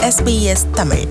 SBS Tamil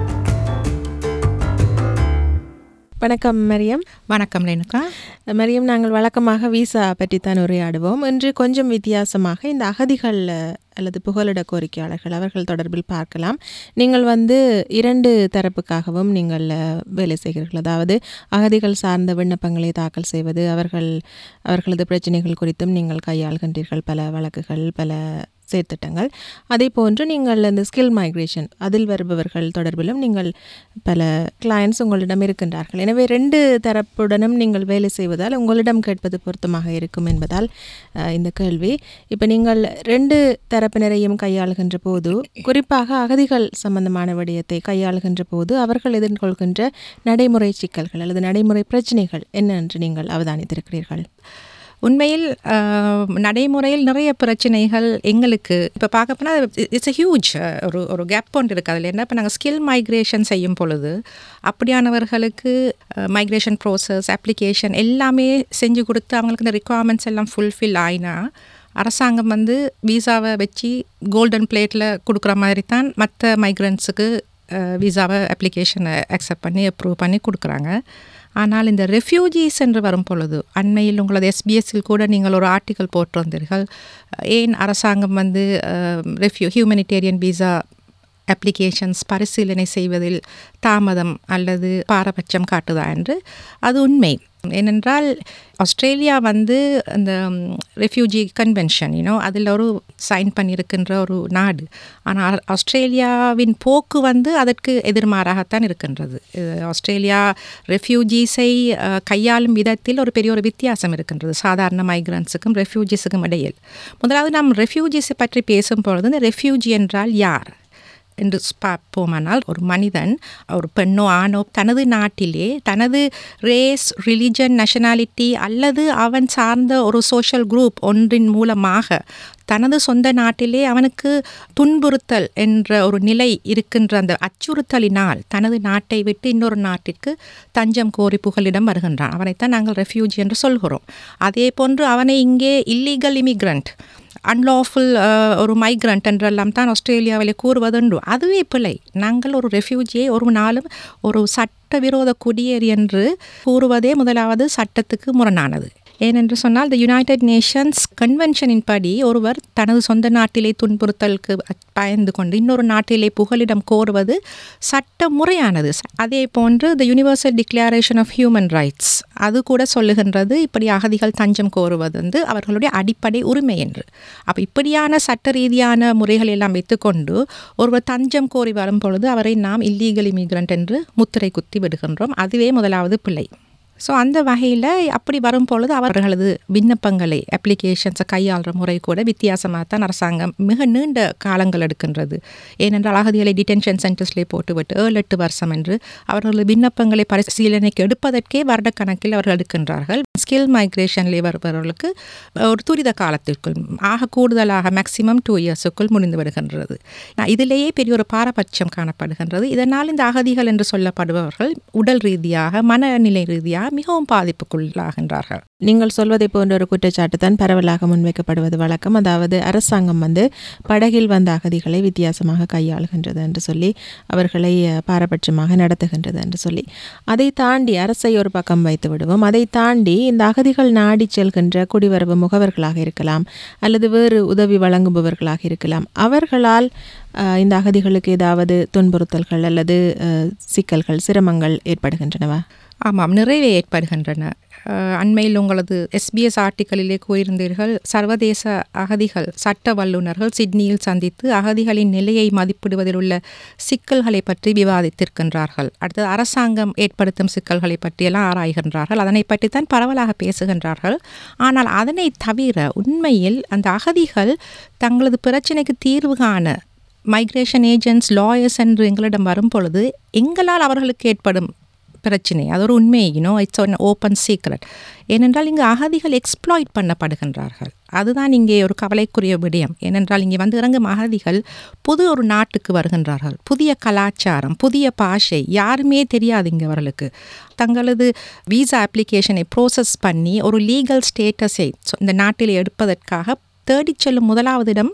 வணக்கம் மரியம் வணக்கம் ரேணுகா மரியம் நாங்கள் வழக்கமாக விசா பற்றித்தான் உரையாடுவோம் இன்று கொஞ்சம் வித்தியாசமாக இந்த அகதிகள் அஹ், அல்லது புகலிட கோரிக்கையாளர்கள் அவர்கள் தொடர்பில் பார்க்கலாம் நீங்கள் வந்து இரண்டு தரப்புக்காகவும் நீங்கள் அஹ், வேலை செய்கிறீர்கள் அதாவது அகதிகள் சார்ந்த விண்ணப்பங்களை தாக்கல் செய்வது அவர்கள் அவர்களது பிரச்சனைகள் குறித்தும் நீங்கள் கையாள்கின்றீர்கள் பல வழக்குகள் பல செயற்திட்டங்கள் அதே போன்று நீங்கள் அந்த ஸ்கில் மைக்ரேஷன் அதில் வருபவர்கள் தொடர்பிலும் நீங்கள் பல கிளையண்ட்ஸ் உங்களிடம் இருக்கின்றார்கள் எனவே ரெண்டு தரப்புடனும் நீங்கள் வேலை செய்வதால் உங்களிடம் கேட்பது பொருத்தமாக இருக்கும் என்பதால் அஹ், இந்த கேள்வி இப்போ நீங்கள் ரெண்டு தரப்பினரையும் கையாளுகின்ற போது குறிப்பாக அகதிகள் சம்பந்தமான விடயத்தை கையாளுகின்ற போது அவர்கள் எதிர்கொள்கின்ற நடைமுறை சிக்கல்கள் அல்லது நடைமுறை பிரச்சனைகள் என்ன என்று நீங்கள் அவதானித்திருக்கிறீர்கள் உண்மையில் ஆஹ், நடைமுறையில் நிறைய பிரச்சனைகள் எங்களுக்கு இப்போ பார்க்க போனால் இட்ஸ் a ஹியூஜ் ஒரு ஒரு கேப் ஒன்று இருக்குது அதில் என்ன இப்போ நாங்கள் ஸ்கில் மைக்ரேஷன் செய்யும் பொழுது அப்படியானவர்களுக்கு மைக்ரேஷன் ப்ரோசஸ் அப்ளிகேஷன் எல்லாமே செஞ்சு கொடுத்து அவங்களுக்கு இந்த ரிக்குவயர்மெண்ட்ஸ் எல்லாம் ஃபுல்ஃபில் ஆயினா அரசாங்கம் வந்து விசாவை வச்சு கோல்டன் பிளேட்டில் கொடுக்குற மாதிரி தான் மற்ற மைக்ரண்ட்ஸுக்கு விசாவை அப்ளிகேஷனை அக்செப்ட் பண்ணி அப்ரூவ் பண்ணி கொடுக்குறாங்க ஆனால் இந்த ரெஃப்யூஜிஸ் என்று வரும் பொழுது அண்மையில் உங்களது எஸ்பிஎஸ்ஸில் கூட நீங்கள் ஒரு ஆர்டிக்கல் போட்டிருந்தீர்கள் ஏன் அரசாங்கம் வந்து ரெஃப்யூ ஹியூமனிடேரியன் விசா அப்ளிகேஷன்ஸ் பரிசீலனை செய்வதில் தாமதம் அல்லது பாரபட்சம் காட்டுதா என்று அது உண்மை ஏனென்றால் ஆஸ்திரேலியா வந்து இந்த ரெஃப்யூஜி கன்வென்ஷன் யூனோ அதில் ஒரு சைன் பண்ணியிருக்கின்ற ஒரு நாடு ஆனால் ஆஸ்திரேலியாவின் போக்கு வந்து அதற்கு எதிர்மாறாகத்தான் இருக்கின்றது இது ஆஸ்திரேலியா ரெஃப்யூஜிஸை கையாளும் விதத்தில் ஒரு பெரிய ஒரு வித்தியாசம் இருக்கின்றது சாதாரண மைக்ரன்ஸுக்கும் ரெஃப்யூஜிஸுக்கும் இடையில் முதலாவது நாம் ரெஃப்யூஜிஸை பற்றி பேசும் பொழுது இந்த ரெஃப்யூஜி என்றால் யார் என்று பார்ப்போமானால் ஒரு மனிதன் ஒரு பெண்ணோ ஆணோ தனது நாட்டிலே தனது ரேஸ் ரிலிஜன் நேஷனாலிட்டி அல்லது அவன் சார்ந்த ஒரு சோஷியல் குரூப் ஒன்றின் மூலமாக தனது சொந்த நாட்டிலே அவனுக்கு துன்புறுத்தல் என்ற ஒரு நிலை இருக்கின்ற அந்த அச்சுறுத்தலினால் தனது நாட்டை விட்டு இன்னொரு நாட்டிற்கு தஞ்சம் கோரி புகலிடம் வருகின்றான் அவனைத்தான் நாங்கள் ரெஃப்யூஜி என்று சொல்கிறோம் அதே போன்று அவனை இங்கே இல்லீகல் இமிக்ரண்ட் அன்லாஃபுல் ஒரு மைக்ரண்ட் என்றெல்லாம் தான் ஆஸ்திரேலியாவில் கூறுவதுண்டு அதுவே பிழை நாங்கள் ஒரு ரெஃப்யூஜியை ஒரு நாளும் ஒரு சட்டவிரோத குடியேறி என்று கூறுவதே முதலாவது சட்டத்துக்கு முரணானது ஏனென்று சொன்னால் த யுனைடெட் நேஷன்ஸ் கன்வென்ஷனின் படி ஒருவர் தனது சொந்த நாட்டிலே துன்புறுத்தலுக்கு பயந்து கொண்டு இன்னொரு நாட்டிலே புகலிடம் கோருவது சட்ட முறையானது அதே போன்று the universal declaration of human rights அது கூட சொல்லுகின்றது இப்படி அகதிகள் தஞ்சம் கோருவது வந்து அவர்களுடைய அடிப்படை உரிமை என்று அப்போ இப்படியான சட்ட ரீதியான முறைகள் எல்லாம் வைத்துக்கொண்டு ஒருவர் தஞ்சம் கோரி வரும் பொழுது அவரை நாம் இல்லீகல் இமிகிரண்ட் என்று முத்திரை குத்தி விடுகின்றோம் அதுவே முதலாவது பிள்ளை ஸோ அந்த வகையில் அப்படி வரும் பொழுது அவர்களது விண்ணப்பங்களை அப்ளிகேஷன்ஸை கையாளுற முறை கூட வித்தியாசமாக தான் அரசாங்கம் மிக நீண்ட காலங்கள் எடுக்கின்றது ஏனென்றால் அகதிகளை டிடென்ஷன் சென்டர்ஸ்லேயே போட்டுவிட்டு ஏழு எட்டு வருஷம் என்று அவர்களது விண்ணப்பங்களை பரிசீலனைக்கு எடுப்பதற்கே வருடக்கணக்கில் அவர்கள் எடுக்கின்றார்கள் ஸ்கில் மைக்ரேஷன்லேயே வருபவர்களுக்கு ஒரு துரித காலத்திற்குள் ஆக கூடுதலாக மேக்சிமம் டூ இயர்ஸுக்குள் முடிந்து விடுகின்றது இதிலேயே பெரிய ஒரு பாரபட்சம் காணப்படுகின்றது இதனால் இந்த அகதிகள் என்று சொல்லப்படுபவர்கள் உடல் ரீதியாக மனநிலை ரீதியாக மிகவும் பாதிப்புக்குள்ளாகின்றார்கள் நீங்கள் சொல்வதை போன்ற ஒரு குற்றச்சாட்டு தான் பரவலாக முன்வைக்கப்படுவது வழக்கம் அதாவது அரசாங்கம் வந்து படகில் வந்த அகதிகளை வித்தியாசமாக கையாளுகின்றது என்று சொல்லி அவர்களை அஹ், பாரபட்சமாக நடத்துகின்றது என்று சொல்லி அதை தாண்டி அரசை ஒரு பக்கம் வைத்து விடுவோம் அதை தாண்டி இந்த அகதிகள் நாடி செல்கின்ற குடிவரவு முகவர்களாக இருக்கலாம் அல்லது வேறு உதவி வழங்குபவர்களாக இருக்கலாம் அவர்களால் அஹ், இந்த அகதிகளுக்கு ஏதாவது துன்புறுத்தல்கள் அல்லது அஹ், சிக்கல்கள் சிரமங்கள் ஏற்படுகின்றனவா ஆமாம் நிறைவே ஏற்படுகின்றன அஹ், அண்மையில் உங்களது எஸ்பிஎஸ் ஆர்டிக்கலிலே கூறியிருந்தீர்கள் சர்வதேச அகதிகள் சட்ட வல்லுநர்கள் சிட்னியில் சந்தித்து அகதிகளின் நிலையை மதிப்பிடுவதில் உள்ள சிக்கல்களை பற்றி விவாதித்திருக்கின்றார்கள் அடுத்தது அரசாங்கம் ஏற்படுத்தும் சிக்கல்களை பற்றியெல்லாம் ஆராய்கின்றார்கள் அதனை பற்றித்தான் பரவலாக பேசுகின்றார்கள் ஆனால் அதனை தவிர உண்மையில் அந்த அகதிகள் தங்களது பிரச்சனைக்கு தீர்வு காண மைக்ரேஷன் ஏஜென்ட்ஸ் லாயர்ஸ் என்று எங்களிடம் வரும் பொழுது எங்களால் அவர்களுக்கு ஏற்படும் பிரச்சனை அது ஒரு உண்மை you know it's an open secret ஏனென்றால் இங்கு அகதிகள் எக்ஸ்ப்ளாய்ட் பண்ணப்படுகின்றார்கள் அதுதான் இங்கே ஒரு கவலைக்குரிய விடயம் ஏனென்றால் இங்கே வந்து இறங்கும் அகதிகள் புது ஒரு நாட்டுக்கு வருகின்றார்கள் புதிய கலாச்சாரம் புதிய பாஷை யாருமே தெரியாது இங்கே அவர்களுக்கு தங்களது விசா அப்ளிகேஷனை ப்ரோசஸ் பண்ணி ஒரு லீகல் ஸ்டேட்டஸை இந்த நாட்டில் எடுப்பதற்காக தேடிச் செல்லும் முதலாவது இடம்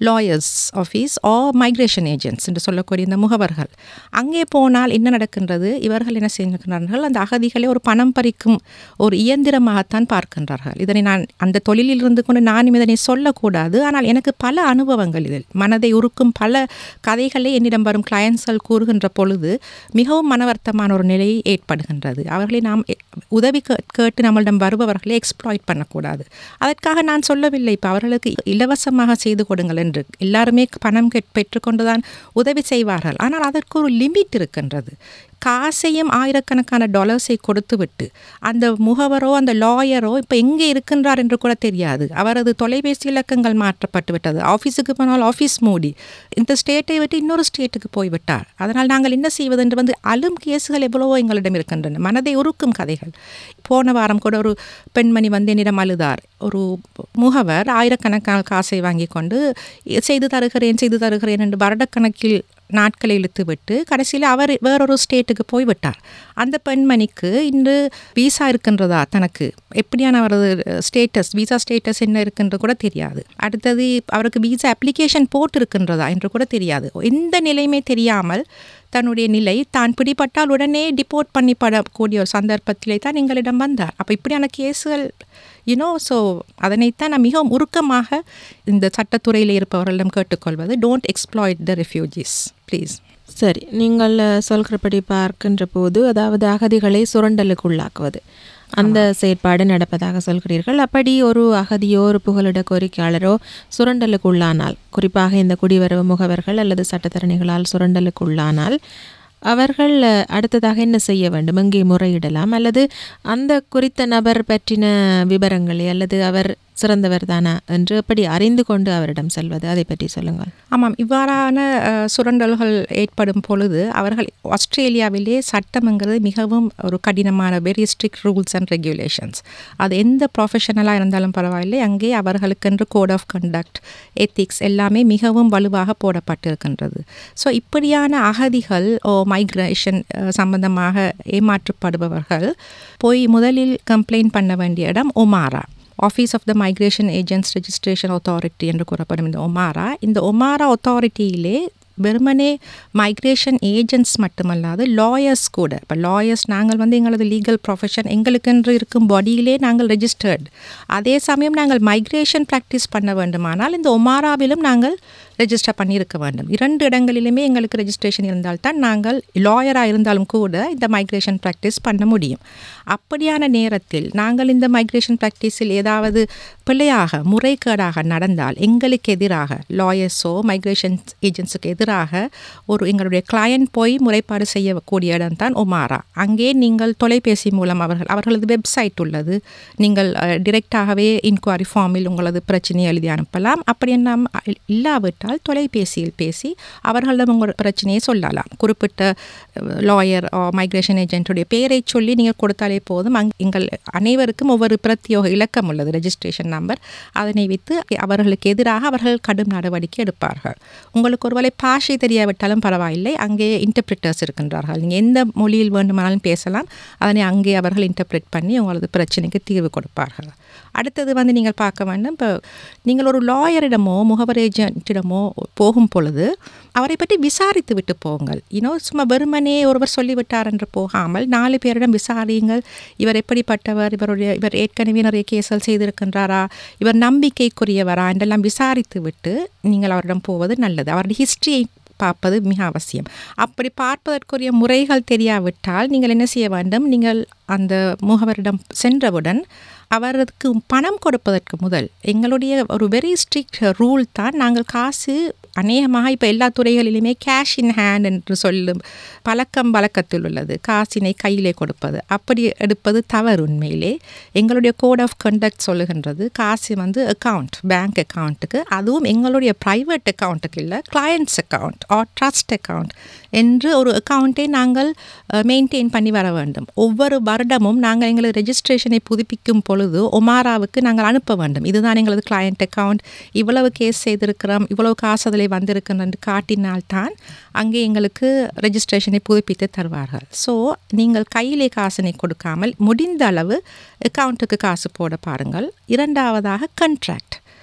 lawyers office ah migration agents என்று சொல்லக்கூடிய இந்த முகவர்கள் அங்கே போனால் என்ன நடக்கின்றது இவர்கள் என்ன செய்கின்றார்கள் அந்த அகதிகளை ஒரு பணம் பறிக்கும் ஒரு இயந்திரமாகத்தான் பார்க்கின்றார்கள் இதனை நான் அந்த தொழிலில் இருந்து கொண்டு நானும் இதனை சொல்லக்கூடாது ஆனால் எனக்கு பல அனுபவங்கள் இதில் மனதை உருக்கும் பல கதைகளை என்னிடம் வரும் கிளையன்ஸ்கள் கூறுகின்ற பொழுது மிகவும் மனவர்த்தமான ஒரு நிலை ஏற்படுகின்றது அவர்களை நாம் எ- உதவி கே- கேட்டு நம்மளிடம் வருபவர்களை எக்ஸ்ப்ளாய்ட் பண்ணக்கூடாது அதற்காக நான் சொல்லவில்லை இப்போ அவர்களுக்கு இலவசமாக செய்து கொடுங்கள் என்று எல்லாருமே பணம் கெட்- பெற்றுக்கொண்டுதான் உதவி செய்வார்கள் ஆனால் அதற்கு ஒரு லிமிட் இருக்கின்றது காசையும் ஆயிரக்கணக்கான டாலர்ஸை கொடுத்துவிட்டு அந்த முகவரோ அந்த லாயரோ இப்போ எங்கே இருக்கின்றார் என்று கூட தெரியாது அவரது தொலைபேசி இலக்கங்கள் மாற்றப்பட்டு விட்டது ஆஃபீஸுக்கு போனால் ஆஃபீஸ் மூடி இந்த ஸ்டேட்டை விட்டு இன்னொரு ஸ்டேட்டுக்கு போய்விட்டார் அதனால் நாங்கள் என்ன செய்வது என்று வந்து அழும் கேஸுகள் எவ்வளவோ எங்களிடம் இருக்கின்றன மனதை உருக்கும் கதைகள் போன வாரம் கூட ஒரு பெண்மணி வந்து என்னிடம் அழுதார் ஒரு முகவர் ஆயிரக்கணக்கான காசை வாங்கி கொண்டு செய்து தருகிறேன் செய்து தருகிறேன் என்று வருடக்கணக்கில் நாட்களை இழுத்துவிட்டு கடைசியில் அவர் வேறொரு ஸ்டேட்டுக்கு போய்விட்டார் அந்த பெண்மணிக்கு இன்று வீசா இருக்கின்றதா தனக்கு எப்படியான அவரது ஸ்டேட்டஸ் வீசா ஸ்டேட்டஸ் என்ன இருக்குன்றது கூட தெரியாது அடுத்தது அவருக்கு வீசா அப்ளிகேஷன் போட்டிருக்கின்றதா என்று கூட தெரியாது எந்த நிலையுமே தெரியாமல் தன்னுடைய நிலை தான் பிடிபட்டால் உடனே டிபோர்ட் பண்ணிப்படக்கூடிய ஒரு சந்தர்ப்பத்திலே தான் எங்களிடம் வந்தார் அப்போ இப்படியான கேஸுகள் யூனோ ஸோ அதனைத்தான் நான் மிகவும் உருக்கமாக இந்த சட்டத்துறையில் இருப்பவர்களிடம் கேட்டுக்கொள்வது don't exploit the refugees please சரி நீங்கள் அஹ், சொல்கிறபடி பார்க்கின்ற போது அதாவது அகதிகளை சுரண்டலுக்கு உள்ளாக்குவது அந்த செயற்பாடு நடப்பதாக சொல்கிறீர்கள் அப்படி ஒரு அகதியோ ஒரு புகலிட கோரிக்கையாளரோ சுரண்டலுக்கு உள்ளானால் குறிப்பாக இந்த குடிவரவு முகவர்கள் அல்லது சட்டத்தரணிகளால் சுரண்டலுக்கு உள்ளானால் அவர்கள் அஹ், அடுத்ததாக என்ன செய்ய வேண்டும் எங்கே முறையிடலாம் அல்லது அந்த குறித்த நபர் பற்றின விவரங்களை அல்லது அவர் சிறந்தவர் தானா என்று எப்படி அறிந்து கொண்டு அவரிடம் செல்வது அதை பற்றி சொல்லுங்கள் ஆமாம் இவ்வாறான அஹ், சுரண்டல்கள் ஏற்படும் பொழுது அவர்கள் ஆஸ்திரேலியாவிலே சட்டம்ங்கிறது மிகவும் ஒரு கடினமான very strict rules and regulations அது எந்த ப்ரொஃபஷனலாக இருந்தாலும் பரவாயில்லை அங்கே அவர்களுக்கென்று கோட் ஆஃப் கண்டக்ட் எத்திக்ஸ் எல்லாமே மிகவும் வலுவாக போடப்பட்டிருக்கின்றது ஸோ இப்படியான அகதிகள் ஓ மைக்ரேஷன் சம்பந்தமாக ஏமாற்றப்படுபவர்கள் போய் முதலில் கம்ப்ளைண்ட் பண்ண வேண்டிய இடம் OMARA office of the migration agents registration authority என்று கூறப்படும் இந்த ஒமாரா இந்த ஒமாரா அத்தாரிட்டியிலே வெறுமனே மைக்ரேஷன் ஏஜென்ட்ஸ் மட்டுமல்லாது லாயர்ஸ் கூட இப்போ லாயர்ஸ் நாங்கள் வந்து எங்களது லீகல் ப்ரொஃபஷன் எங்களுக்கென்று இருக்கும் பாடியிலே நாங்கள் ரெஜிஸ்டர்ட் அதே சமயம் நாங்கள் மைக்ரேஷன் ப்ராக்டிஸ் பண்ண வேண்டுமானால் இந்த ஒமாராவிலும் நாங்கள் ரெஜிஸ்டர் பண்ணியிருக்க வேண்டும் இரண்டு இடங்களிலுமே எங்களுக்கு ரெஜிஸ்ட்ரேஷன் இருந்தால்தான் நாங்கள் லாயராக இருந்தாலும் கூட இந்த மைக்ரேஷன் ப்ராக்டிஸ் பண்ண முடியும் அப்படியான நேரத்தில் நாங்கள் இந்த மைக்ரேஷன் ப்ராக்டிஸில் ஏதாவது பிழையாக முறைகேடாக நடந்தால் எங்களுக்கு எதிராக லாயர்ஸோ மைக்ரேஷன் ஏஜென்ட்ஸுக்கு எதிராக ஒரு எங்களுடைய கிளையண்ட் போய் முறைப்பாடு செய்யக்கூடிய இடம் தான் ஒமாரா அங்கே நீங்கள் தொலைபேசி மூலம் அவர்கள் அவர்களது வெப்சைட் உள்ளது நீங்கள் டிரெக்டாகவே இன்கொயரி ஃபார்மில் உங்களது பிரச்சனையை எழுதி அனுப்பலாம் அப்படி நாம் இல்லாவிட்டால் தொலைபேசியில் பேசி அவர்களிடம் உங்கள் பிரச்சனையை சொல்லலாம் குறிப்பிட்ட லாயர் மைக்ரேஷன் ஏஜென்ட்டுடைய பெயரை சொல்லி நீங்கள் கொடுத்தாலே போதும் அங் எங்கள் அனைவருக்கும் ஒவ்வொரு பிரத்யோக இலக்கம் உள்ளது ரெஜிஸ்ட்ரேஷன் நம்பர் அதனை வைத்து அவர்களுக்கு எதிராக அவர்கள் கடும் நடவடிக்கை எடுப்பார்கள் உங்களுக்கு ஒருவேளை பாஷை தெரியாவிட்டாலும் பரவாயில்லை அங்கே இன்டர்பிரிட்டர்ஸ் இருக்கின்றார்கள் நீங்கள் எந்த மொழியில் வேண்டுமானாலும் பேசலாம் அதனை அங்கே அவர்கள் இன்டர்பிரேட் பண்ணி உங்களது பிரச்சனைக்கு தீர்வு கொடுப்பார்கள் அடுத்தது வந்து நீங்கள் பார்க்க வேண்டும் இப்போ நீங்கள் ஒரு லாயரிடமோ முகவர் ஏஜென்ட்டிடமோ போகும் பொழுது அவரை பற்றி விசாரித்து விட்டு போங்கள் இன்னும் சும்மா வெறுமனே ஒருவர் சொல்லிவிட்டார் என்று போகாமல் நாலு பேரிடம் விசாரியுங்கள் இவர் எப்படிப்பட்டவர் இவருடைய இவர் ஏற்கனவே நிறைய கேசல் செய்திருக்கின்றாரா இவர் நம்பிக்கைக்குரியவரா என்றெல்லாம் விசாரித்து விட்டு நீங்கள் அவரிடம் போவது நல்லது அவருடைய ஹிஸ்ட்ரியை பார்ப்பது மிக அவசியம் அப்படி பார்ப்பதற்குரிய முறைகள் தெரியாவிட்டால் நீங்கள் என்ன செய்ய வேண்டும் நீங்கள் அந்த முகவரிடம் சென்றவுடன் அவருக்கு பணம் கொடுப்பதற்கு முதல் எங்களுடைய ஒரு வெரி ஸ்ட்ரிக்ட் ரூல் தான் நாங்கள் காசு அநேகமாக இப்போ எல்லா துறைகளிலுமே கேஷ் இன் ஹேண்ட் என்று சொல்லும் பழக்கம் வழக்கத்தில் உள்ளது காசினை கையிலே கொடுப்பது அப்படி எடுப்பது தவறு உண்மையிலே எங்களுடைய கோட் ஆஃப் கண்டக்ட் சொல்லுகின்றது காசு வந்து அக்கவுண்ட் பேங்க் அக்கவுண்ட்டுக்கு அதுவும் எங்களுடைய ப்ரைவேட் அக்கவுண்ட்டுக்கு இல்லை clients account or trust account என்று ஒரு அக்கவுண்ட்டை நாங்கள் மெயின்டைன் பண்ணி வர வேண்டும் ஒவ்வொரு வருடமும் நாங்கள் எங்களது ரெஜிஸ்ட்ரேஷனை புதுப்பிக்கும் பொழுது ஒமாராவுக்கு நாங்கள் அனுப்ப வேண்டும் இதுதான் எங்களது கிளையண்ட் அக்கவுண்ட் இவ்வளவு கேஸ் செய்திருக்கிறோம் இவ்வளவு காசு அதில் வந்திருக்கிறோம் என்று காட்டினால்தான் அங்கே எங்களுக்கு ரெஜிஸ்ட்ரேஷனை புதுப்பித்து தருவார்கள் ஸோ நீங்கள் கையிலே காசினை கொடுக்காமல் முடிந்த அளவு அக்கவுண்ட்டுக்கு காசு போட பாருங்கள் இரண்டாவதாக கண்ட்ராக்ட்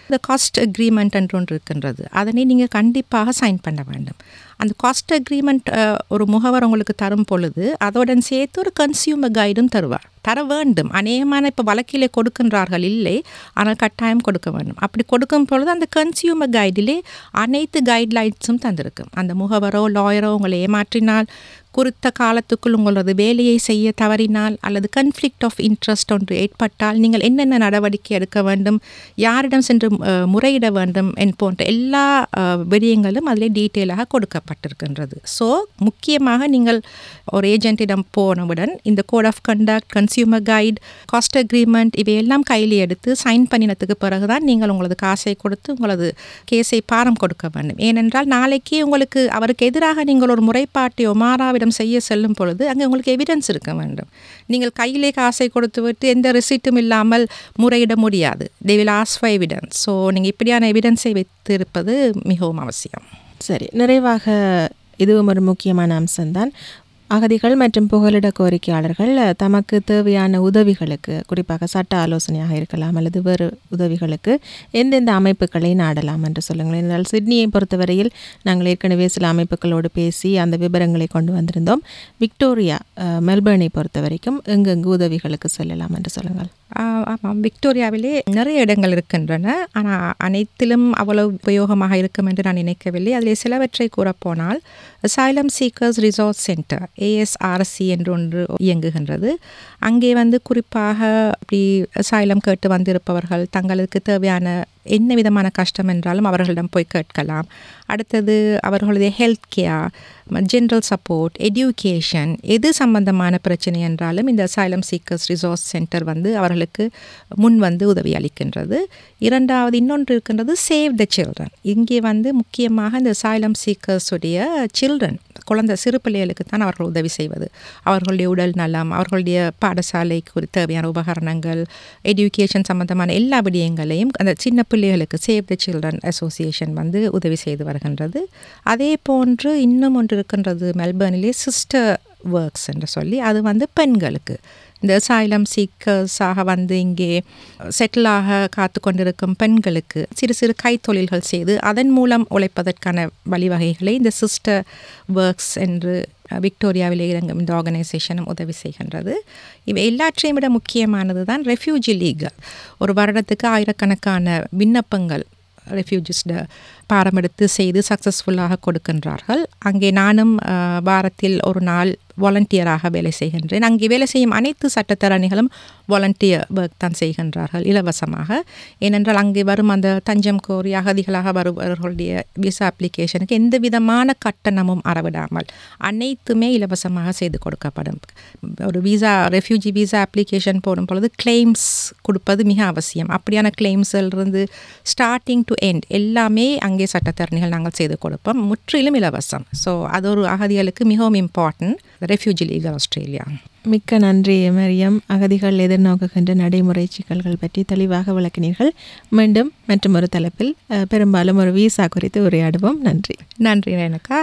இந்த காஸ்ட் அக்ரிமெண்ட் என்று ஒன்று இருக்கின்றது அதனை நீங்கள் கண்டிப்பாக சைன் பண்ண வேண்டும் அந்த காஸ்ட் அக்ரிமெண்ட் ஒரு முகவர் உங்களுக்கு தரும் பொழுது அதோடன் சேர்த்து ஒரு கன்சியூமர் கைடும் தருவார் தர வேண்டும் அநேகமான இப்போ வழக்கிலே கொடுக்கின்றார்கள் இல்லை ஆனால் கட்டாயம் கொடுக்க வேண்டும் அப்படி கொடுக்கும் பொழுது அந்த கன்சியூமர் கைடிலே அனைத்து கைட்லைன்ஸும் தந்திருக்கும் அந்த முகவரோ லாயரோ உங்களை ஏமாற்றினால் குறித்த காலத்துக்குள் உங்களது வேலையை செய்ய தவறினால் அல்லது கன்ஃப்ளிக்ட் ஆஃப் இன்ட்ரெஸ்ட் ஒன்று ஏற்பட்டால் நீங்கள் என்னென்ன நடவடிக்கை எடுக்க வேண்டும் யாரிடம் சென்று அஹ், முறையிட வேண்டும் என் போன்ற எல்லா அஹ், விடயங்களும் அதிலே டீட்டெயிலாக கொடுக்கப்பட்டிருக்கின்றது ஸோ முக்கியமாக நீங்கள் ஒரு ஏஜென்ட்டிடம் போனவுடன் இந்த code of conduct consumer guide cost agreement இவையெல்லாம் கையில் எடுத்து சைன் பண்ணினதுக்கு பிறகுதான் நீங்கள் உங்களது காசை கொடுத்து உங்களது கேஸை பாரம் கொடுக்க வேண்டும் ஏனென்றால் நாளைக்கு உங்களுக்கு அவருக்கு எதிராக நீங்கள் ஒரு முறைப்பாட்டையோ மாறாவிடம் செய்ய செல்லும் பொழுது அங்கே உங்களுக்கு எவிடன்ஸ் இருக்க வேண்டும் நீங்கள் கையிலே காசை கொடுத்து விட்டு எந்த ரிசீட்டும் இல்லாமல் முறையிட முடியாது they will ask for evidence so நீங்கள் இப்படியான எவிடன்ஸை வைத்திருப்பது மிகவும் அவசியம் சரி நிறைவாக இதுவும் ஒரு முக்கியமான அம்சம்தான் அகதிகள் மற்றும் புகலிட கோரிக்கையாளர்கள் தமக்கு தேவையான உதவிகளுக்கு குறிப்பாக சட்ட ஆலோசனையாக இருக்கலாம் அல்லது வேறு உதவிகளுக்கு எந்தெந்த அமைப்புகளை நாடலாம் என்று சொல்லுங்கள் என்றால் சிட்னியை பொறுத்தவரையில் நாங்கள் ஏற்கனவே சில அமைப்புகளோடு பேசி அந்த விவரங்களை கொண்டு வந்திருந்தோம் விக்டோரியா அஹ், மெல்பர்னை பொறுத்த வரைக்கும் எங்கெங்கு உதவிகளுக்கு செல்லலாம் என்று சொல்லுங்கள் ஆஹ் ஆமாம் விக்டோரியாவிலே நிறைய இடங்கள் இருக்கின்றன ஆனால் அனைத்திலும் அவ்வளவு உபயோகமாக இருக்கும் என்று நான் நினைக்கவில்லை அதில் சிலவற்றை கூறப்போனால் asylum seekers resource centre ASRC என்று ஒன்று இயங்குகின்றது அங்கே வந்து குறிப்பாக அப்படி அசைலம் கேட்டு வந்திருப்பவர்கள் தங்களுக்கு தேவையான என்ன விதமான கஷ்டம் என்றாலும் அவர்களிடம் போய் கேட்கலாம் அடுத்தது அவர்களுடைய health care general support education எது சம்பந்தமான பிரச்சனை என்றாலும் இந்த அசைலம் சீக்கர்ஸ் ரிசோர்ஸ் சென்டர் வந்து அவர்களுக்கு முன் வந்து உதவி அளிக்கின்றது இரண்டாவது இன்னொன்று இருக்கின்றது சேவ் த சில்ட்ரன் இங்கே வந்து முக்கியமாக இந்த அசைலம் சீக்கர்ஸுடைய சில்ட்ரன் குழந்தை சிறு பிள்ளைகளுக்கு தான் அவர்கள் உதவி செய்வது அவர்களுடைய உடல் நலம் அவர்களுடைய பாடசாலைக்கு தேவையான உபகரணங்கள் எடியூகேஷன் சம்பந்தமான எல்லா விடயங்களையும் அந்த சின்ன பிள்ளைகளுக்கு சேவ் த சில்ட்ரன் அசோசியேஷன் வந்து உதவி செய்து வருகின்றது அதே போன்று இன்னும் ஒன்று இருக்கின்றது மெல்பர்னிலே சிஸ்டர் ஒர்க்ஸ் என்று சொல்லி அது வந்து பெண்களுக்கு இந்த அசைலம் சீக்கர்ஸாக வந்து இங்கே செட்டிலாக காத்து கொண்டிருக்கும் பெண்களுக்கு சிறு சிறு கைத்தொழில்கள் செய்து அதன் மூலம் உழைப்பதற்கான வழிவகைகளை இந்த சிஸ்டர் ஒர்க்ஸ் என்று விக்டோரியாவில் இறங்கும் இந்த ஆர்கனைசேஷனும் உதவி செய்கின்றது இவை எல்லாற்றையும் விட முக்கியமானது தான் ரெஃப்யூஜி லீகல் ஒரு வருடத்துக்கு ஆயிரக்கணக்கான விண்ணப்பங்கள் ரெஃப்யூஜிஸ்ட பாரம் எடுத்து செய்து சக்ஸஸ்ஃபுல்லாக கொடுக்கின்றார்கள் அங்கே நானும் அஹ், வாரத்தில் ஒரு நாள் வாலண்டியராக வேலை செய்கின்றேன் அங்கே வேலை செய்யும் அனைத்து சட்டத்தரணிகளும் வாலண்டியர் ஒர்க் தான் செய்கின்றார்கள் இலவசமாக ஏனென்றால் அங்கே வரும் அந்த தஞ்சம் கோரி அகதிகளாக வருபவர்களுடைய விசா அப்ளிகேஷனுக்கு எந்த விதமான கட்டணமும் அறவிடாமல் அனைத்துமே இலவசமாக செய்து கொடுக்கப்படும் ஒரு விசா ரெஃப்யூஜி விசா அப்ளிகேஷன் போடும் பொழுது கிளைம்ஸ் கொடுப்பது மிக அவசியம் அப்படியான claimsல இருந்து ஸ்டார்டிங் டு எண்ட் எல்லாமே அங்கே சட்டத்தரணிகள் நாங்கள் செய்து கொடுப்போம் முற்றிலும் இலவசம் ஸோ அது ஒரு அகதிகளுக்கு மிகவும் இம்பார்ட்டன்ட் ரெஃப்யூஜி லீகல் ஆஸ்திரேலியா மிக்க நன்றி மரியம் அகதிகள் எதிர்நோக்குகின்ற நடைமுறை சிக்கல்கள் பற்றி தெளிவாக விளக்கினீர்கள் மீண்டும் மற்றும் ஒரு தலைப்பில் அஹ், பெரும்பாலும் ஒரு விசா குறித்து உரையாடுவோம் நன்றி நன்றி ரேணுகா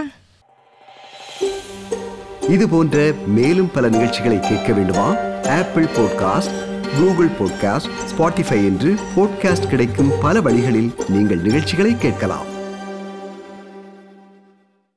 இது போன்ற மேலும் பல நிகழ்ச்சிகளை கேட்க வேண்டுமா Apple podcast Google podcast Spotify என்று பாட்காஸ்ட் கிடைக்கும் பல வழிகளில் நீங்கள் நிகழ்ச்சிகளை கேட்கலாம்